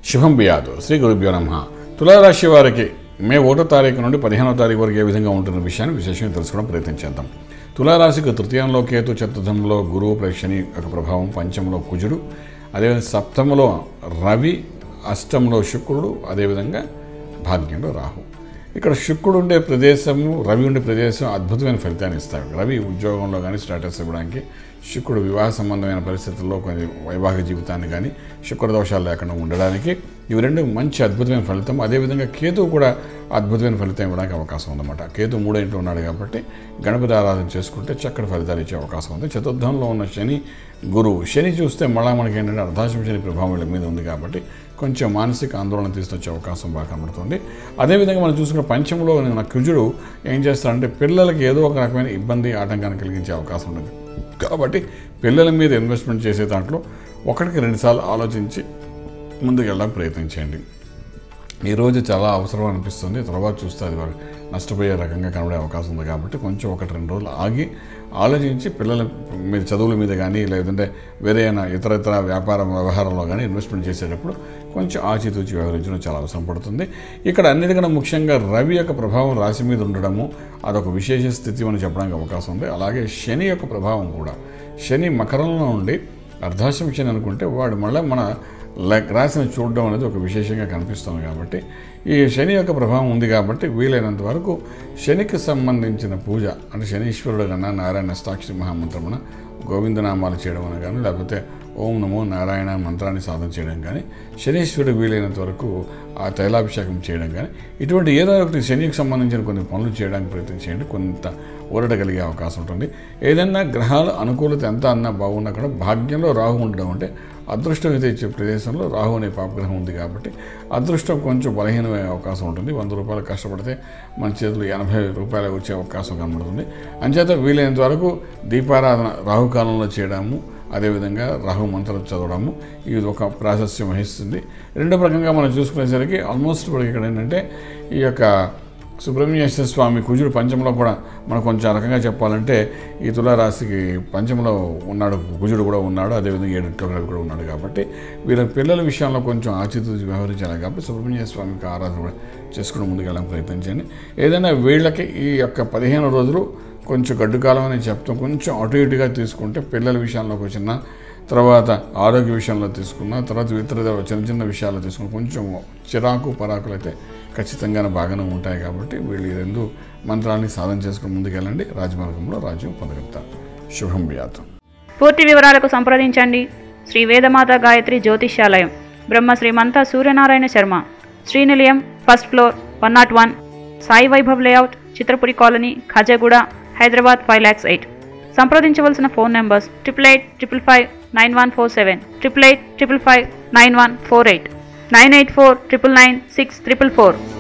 శుభం బియాదు శ్రీ గురుభ్యో నమ తులారాశి వారికి మే ఒకటో తారీఖు నుండి పదిహేనో తారీఖు వరకు ఏ విధంగా ఉంటున్న విషయాన్ని విశేషంగా తెలుసుకోవడం ప్రయత్నం చేద్దాం తులారాశికి తృతీయంలో కేతు చతుర్థంలో గురువు ప్రేక్షణి యొక్క ప్రభావం పంచంలో కుజుడు అదేవిధంగా సప్తమలో రవి అష్టంలో శుక్రుడు అదేవిధంగా భాగ్యంలో రాహు ఇక్కడ శుక్రుడు ఉండే ప్రదేశము రవి ఉండే ప్రదేశం అద్భుతమైన ఫలితాన్ని ఇస్తాడు రవి ఉద్యోగంలో కానీ స్టేటస్ ఇవ్వడానికి శుక్రుడు వివాహ సంబంధమైన పరిస్థితుల్లో కొన్ని వైవాహిక జీవితాన్ని కానీ శుక్ర దోషాలు లేకుండా ఉండడానికి ఇవి రెండు మంచి అద్భుతమైన ఫలితం అదేవిధంగా కేతువు కూడా అద్భుతమైన ఫలితం ఇవ్వడానికి అవకాశం ఉందన్నమాట కేతు మూడో ఇంట్లో ఉన్నాడు కాబట్టి గణపతి ఆరాధన చేసుకుంటే చక్కటి ఫలితాలు ఇచ్చే అవకాశం ఉంది చతుర్థంలో ఉన్న శని గురువు శని చూస్తే మళ్ళా మనకి ఏంటంటే అర్ధాశం శని ప్రభావం వీళ్ళ మీద ఉంది కాబట్టి కొంచెం మానసిక ఆందోళన తీసుకొచ్చే అవకాశం బాగా కనబడుతుంది అదేవిధంగా మనం చూసుకున్న పంచంలో ఉన్న కుజుడు ఏం చేస్తాడంటే పిల్లలకి ఏదో ఒక రకమైన ఇబ్బంది ఆటంకాన్ని కలిగించే అవకాశం ఉంటుంది కాబట్టి పిల్లల మీద ఇన్వెస్ట్మెంట్ చేసే దాంట్లో ఒకటికి రెండుసార్లు ఆలోచించి ముందుకు వెళ్ళడానికి ప్రయత్నించండి ఈరోజు చాలా అవసరం అనిపిస్తుంది తర్వాత చూస్తే అది వారు నష్టపోయే రకంగా కనబడే అవకాశం ఉంది కాబట్టి కొంచెం ఒకటి రెండు రోజులు ఆగి ఆలోచించి పిల్లల మీద చదువుల మీద కానీ లేదంటే వేరే అయినా ఇతర ఇతర వ్యాపార వ్యవహారంలో కానీ ఇన్వెస్ట్మెంట్ చేసేటప్పుడు కొంచెం ఆచితూచి వ్యవహరించడం చాలా అవసరం పడుతుంది ఇక్కడ అన్నిటికన్నా ముఖ్యంగా రవి యొక్క ప్రభావం రాశి మీద ఉండడము అదొక విశేష స్థితి అని చెప్పడానికి అవకాశం ఉంది అలాగే శని యొక్క ప్రభావం కూడా శని మకరంలో ఉండి అర్ధాశం శని అనుకుంటే వాడు మళ్ళీ మన లైక్ రాశిని చూడడం అనేది ఒక విశేషంగా కనిపిస్తుంది కాబట్టి ఈ శని యొక్క ప్రభావం ఉంది కాబట్టి వీలైనంత వరకు శనికి సంబంధించిన పూజ అంటే శనీశ్వరుడు కన్నా నారాయణ అష్టాక్షరి మహామంత్రమున గోవిందనామాలు చేయడం అని కానీ లేకపోతే ఓం నమో నారాయణ మంత్రాన్ని సాధన చేయడం కానీ శనీశ్వరుడు వీలైనంత వరకు ఆ తైలాభిషేకం చేయడం కానీ ఇటువంటి ఏదో ఒకటి శనికి సంబంధించిన కొన్ని పనులు చేయడానికి ప్రయత్నం చేయండి కొంత ఊరట కలిగే అవకాశం ఉంటుంది ఏదైనా గ్రహాలు అనుకూలత ఎంత అన్నా బాగున్నా కూడా భాగ్యంలో రాహు ఉండడం అంటే అదృష్టం అయితే ఇచ్చే ప్రదేశంలో రాహు అనే పాపగ్రహం ఉంది కాబట్టి అదృష్టం కొంచెం బలహీనమయ్యే అవకాశం ఉంటుంది వంద రూపాయలు కష్టపడితే మన చేతులు ఎనభై రూపాయలు వచ్చే అవకాశం కనబడుతుంది అంచేత వీలైనంత వరకు దీపారాధన రాహుకాలంలో చేయడము అదేవిధంగా రాహు మంత్రం చదవడము ఇది ఒక ప్రాశస్యం వహిస్తుంది రెండో ప్రకంగా మనం చూసుకునేసరికి ఆల్మోస్ట్ ఇప్పుడు ఇక్కడ ఏంటంటే ఈ యొక్క సుబ్రహ్మణ్యేశ్వర స్వామి కుజుడు పంచంలో కూడా మనం కొంచెం ఆ రకంగా చెప్పాలంటే ఈ తులారాశికి పంచంలో ఉన్నాడు కుజుడు కూడా ఉన్నాడు అదేవిధంగా ఏడింట్లో రవి కూడా ఉన్నాడు కాబట్టి వీళ్ళ పిల్లల విషయంలో కొంచెం ఆచితూచి వ్యవహరించాలి కాబట్టి సుబ్రహ్మణ్య స్వామికి ఆరాధన కూడా చేసుకుని ముందుకెళ్ళడానికి ప్రయత్నించండి ఏదైనా వీళ్ళకి ఈ యొక్క పదిహేను రోజులు కొంచెం గడ్డు కాలం అని చెప్తాం కొంచెం అటు ఇటుగా తీసుకుంటే పిల్లల విషయంలోకి వచ్చిన తర్వాత ఆరోగ్య విషయంలో తీసుకున్న తర్వాత ఇతర చిన్న చిన్న విషయాల్లో తీసుకున్న కొంచెం చిరాకు పరాకులు అయితే ఖచ్చితంగానే బాగానే ఉంటాయి కాబట్టి వీళ్ళు ఈ రెండు మంత్రాన్ని సాధన చేసుకుని ముందుకెళ్ళండి రాజమార్గంలో రాజ్యం పొందగలుగుతారు శుభం వ్యాతం పూర్తి వివరాలకు సంప్రదించండి Shri Vedamata Gayatri Jyotishyalayam Brahma Srimanta Suryanarayana Sharma Srinilayam first floor one not one Sai Vaibhav layout Chitrapuri colony Khajaguda Hyderabad five lakhs eight సంప్రదించవలసిన phone numbers triple eight triple five nine one four seven triple eight triple five nine one four eight nine eight four triple nine six triple four